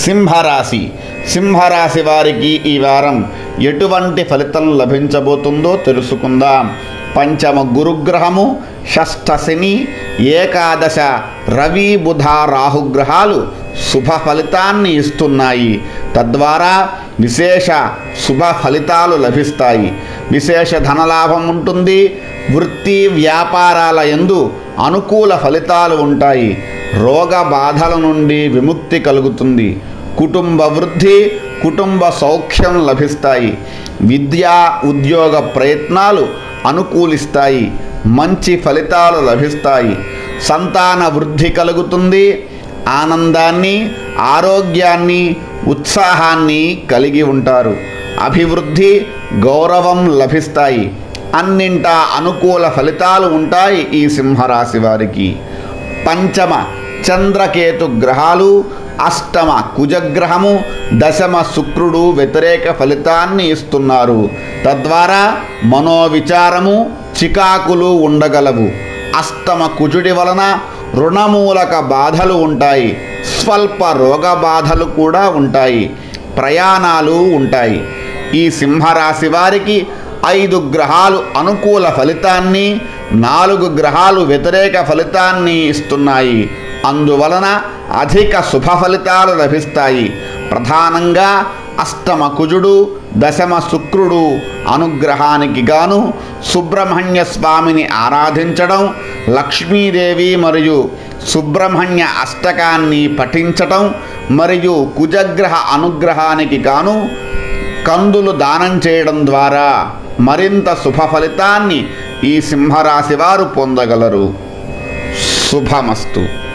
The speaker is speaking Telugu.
సింహరాశి సింహరాశి వారికి ఈ వారం ఎటువంటి ఫలితం లభించబోతుందో తెలుసుకుందాం పంచమ గురుగ్రహము షష్ఠ శని ఏకాదశ రవి బుధ రాహుగ్రహాలు శుభ ఫలితాన్ని ఇస్తున్నాయి తద్వారా విశేష శుభ ఫలితాలు లభిస్తాయి విశేష ధనలాభం ఉంటుంది వృత్తి వ్యాపారాల యందు అనుకూల ఫలితాలు ఉంటాయి రోగ బాధల నుండి విముక్తి కలుగుతుంది కుటుంబ వృద్ధి కుటుంబ సౌఖ్యం లభిస్తాయి విద్యా ఉద్యోగ ప్రయత్నాలు అనుకూలిస్తాయి మంచి ఫలితాలు లభిస్తాయి సంతాన వృద్ధి కలుగుతుంది ఆనందాన్ని ఆరోగ్యాన్ని ఉత్సాహాన్ని కలిగి ఉంటారు అభివృద్ధి గౌరవం లభిస్తాయి అన్నింటా అనుకూల ఫలితాలు ఉంటాయి ఈ సింహరాశి వారికి పంచమ చంద్రకేతు గ్రహాలు అష్టమ కుజగ్రహము దశమ శుక్రుడు వ్యతిరేక ఫలితాన్ని ఇస్తున్నారు తద్వారా మనోవిచారము చికాకులు ఉండగలవు అష్టమ కుజుడి వలన రుణమూలక బాధలు ఉంటాయి స్వల్ప రోగ బాధలు కూడా ఉంటాయి ప్రయాణాలు ఉంటాయి ఈ సింహరాశి వారికి ఐదు గ్రహాలు అనుకూల ఫలితాన్ని నాలుగు గ్రహాలు వ్యతిరేక ఫలితాన్ని ఇస్తున్నాయి అందువలన అధిక శుభ ఫలితాలు లభిస్తాయి ప్రధానంగా అష్టమ కుజుడు దశమ శుక్రుడు అనుగ్రహానికి గాను సుబ్రహ్మణ్య స్వామిని ఆరాధించడం లక్ష్మీదేవి మరియు సుబ్రహ్మణ్య అష్టకాన్ని పఠించటం మరియు కుజగ్రహ అనుగ్రహానికి గాను కందులు దానం చేయడం ద్వారా మరింత శుభ ఫలితాన్ని ఈ సింహరాశి వారు పొందగలరు శుభమస్తు